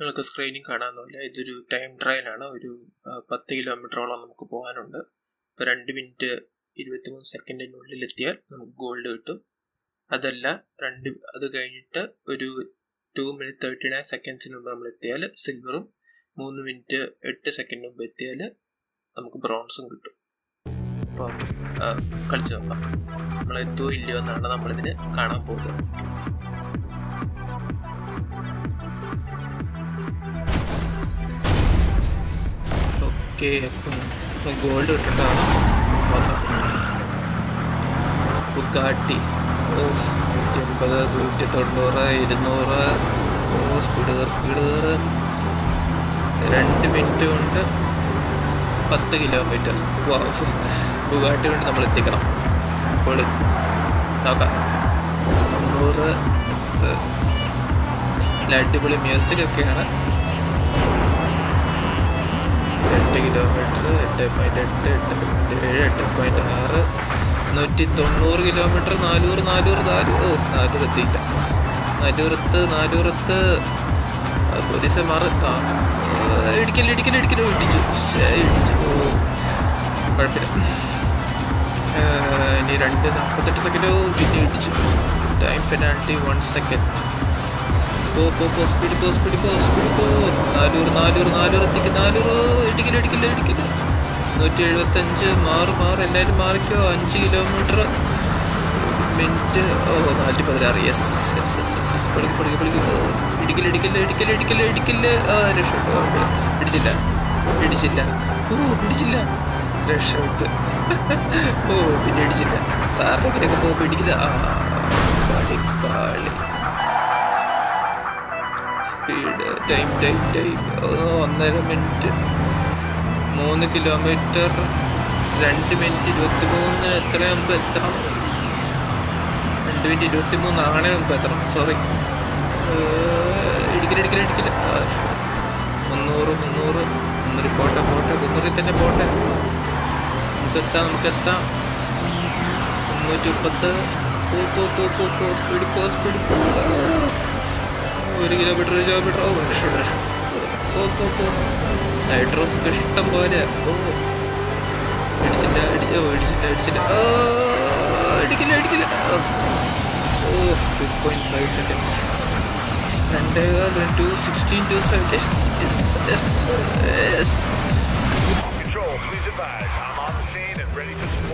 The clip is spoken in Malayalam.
നിങ്ങൾക്ക് സ്ക്രീനിൽ കാണാവുന്ന പോലെ ഇതൊരു ടൈം ട്രയലാണ് ഒരു ആ, പത്ത് കിലോമീറ്ററോളം നമുക്ക് പോകാനുണ്ട് ഇപ്പോൾ രണ്ട് മിനിറ്റ് ഇരുപത്തിമൂന്ന് സെക്കൻഡിനുള്ളിൽ എത്തിയാൽ നമുക്ക് ഗോൾഡ് കിട്ടും അതല്ല രണ്ട് അത് കഴിഞ്ഞിട്ട് ഒരു ടു മിനിറ്റ് തേർട്ടി നയൻ സെക്കൻഡ്സിന് മുമ്പ് നമ്മൾ എത്തിയാൽ സിൽവറും മൂന്ന് മിനിറ്റ് എട്ട് സെക്കൻഡ് മുമ്പ് എത്തിയാൽ നമുക്ക് ബ്രോൺസും കിട്ടും അപ്പോൾ കളിച്ചു നോക്കാം നമ്മൾ എത്തുമോ ഇല്ലയോ എന്നാണ് നമ്മളിതിന് കാണാൻ പോകുന്നത് ഓക്കെ അപ്പം ഗോൾഡ് കിട്ടേണ്ടതാണ് നോക്കാം ബുഗാട്ടി ഓ നൂറ്റി അമ്പത് നൂറ്റി തൊണ്ണൂറ് ഇരുന്നൂറ് ഓ സ്പീഡ് കയറ് സ്പീഡ് കയറ് രണ്ട് മിനിറ്റ് കൊണ്ട് പത്ത് കിലോമീറ്റർ വാ ബുഗാട്ടി കൊണ്ട് നമ്മൾ എത്തിക്കണം അപ്പോൾ നോക്കാം മുന്നൂറ് ഏഹ്, നല്ല അടിപൊളി മ്യൂസിക് ഒക്കെയാണ് എട്ട് കിലോമീറ്റർ എട്ട് പോയിന്റ് എട്ട് എട്ട് പോയിന്റ് ഏഴ് എട്ട് പോയിന്റ് ആറ് നൂറ്റി തൊണ്ണൂറ് കിലോമീറ്റർ നാനൂറ് നാനൂറ് നാനൂറ് ഓ നാനൂറ് എത്തിയില്ല നാനൂറത്ത് നാനൂറത്ത് പോലീസ് മാറി ആ ഇടിക്കല് ഇടിക്കല് ഇടിക്കല് ഇടിച്ചു ശ്ശേ, ഇടിച്ചു ഓ കുഴപ്പമില്ല ആ, ഇനി രണ്ട് നാൽപ്പത്തെട്ട് സെക്കൻഡ് പിന്നെ ഇടിച്ചു ടൈം പെനാൽറ്റി വൺ സെക്കൻഡ് പോ പോ പോ സ്പീഡ് പോ സ്പീഡ് പോ സ്പീഡ് പോ നാനൂറ് നാനൂറ് നാനൂറ് എത്തിക്ക് നാനൂറ് ഇടിക്കില്ല ഇടിക്കില്ല ഇടിക്കില്ല നൂറ്റി എഴുപത്തഞ്ച് മാറ് മാറ് എല്ലാവരും മാറിക്കോ അഞ്ച് കിലോമീറ്റർ മിനിറ്റ് ഓ നാനൂറ്റി പതിനാറ് yes yes yes yes yes പഠിക്കും പഠിക്കും പഠിക്കും ഓ ഇടിക്കില്ല ഇടിക്കില്ല ഇടിക്കില്ല ഇടിക്കില്ല ഇടിക്കില്ല ആ രക്ഷപ്പെട്ടു കുഴപ്പമില്ല ഇടിച്ചില്ല ഇടിച്ചില്ല ഓ ഇടിച്ചില്ല രക്ഷപ്പെട്ടു ഓ പിന്നെ ഇടിച്ചില്ല സാറിൻ്റെ ഇങ്ങനെയൊക്കെ പോകുമ്പോൾ ഇടിക്കില്ല ആ പാളി പാളി സ്പീഡ് ടൈം ടൈം ടൈം ഒന്നര മിനിറ്റ് മൂന്ന് കിലോമീറ്റർ രണ്ട് മിനിറ്റ് ഇരുപത്തി മൂന്നിന് എത്ര മുമ്പ് എത്തണം രണ്ട് മിനിറ്റ് ഇരുപത്തി മൂന്നാണ് മുമ്പ് എത്തണം സോറി ഇടിക്കല ഇടിക്കല ഇടിക്കല ആ, ശരി. മുന്നൂറ് മുന്നൂറ് മുന്നൂറ് പോട്ടെ പോട്ടെ മുന്നൂറിൽ തന്നെ പോട്ടെ നമുക്ക് എത്താം നമുക്ക് എത്താം മുന്നൂറ്റി മുപ്പത്ത് പോ പോ പോ പോ പോ സ്പീഡ് പോ സ്പീഡ് പോ ഒരു കിലോമീറ്റർ ഒരു കിലോമീറ്റർ ഓ രക്ഷപ്പെട്ടു രക്ഷപ്പെട്ടു പോ പോ പോ നൈട്രോസ് ഒക്കെ ഇഷ്ടം പോലെ ഓ ഇടിച്ചില്ല ഇടിച്ച ഓ ഇടിച്ചില്ല ഇടിച്ചില്ല ആ, ഇടിക്കില്ല ഇടിക്കില്ല ഓ ടു പോയിന്റ് ഫൈവ് സെക്കൻഡ്സ് രണ്ട് two sixteen two seven S S S S Control, please advise. I'm on the scene and ready to support.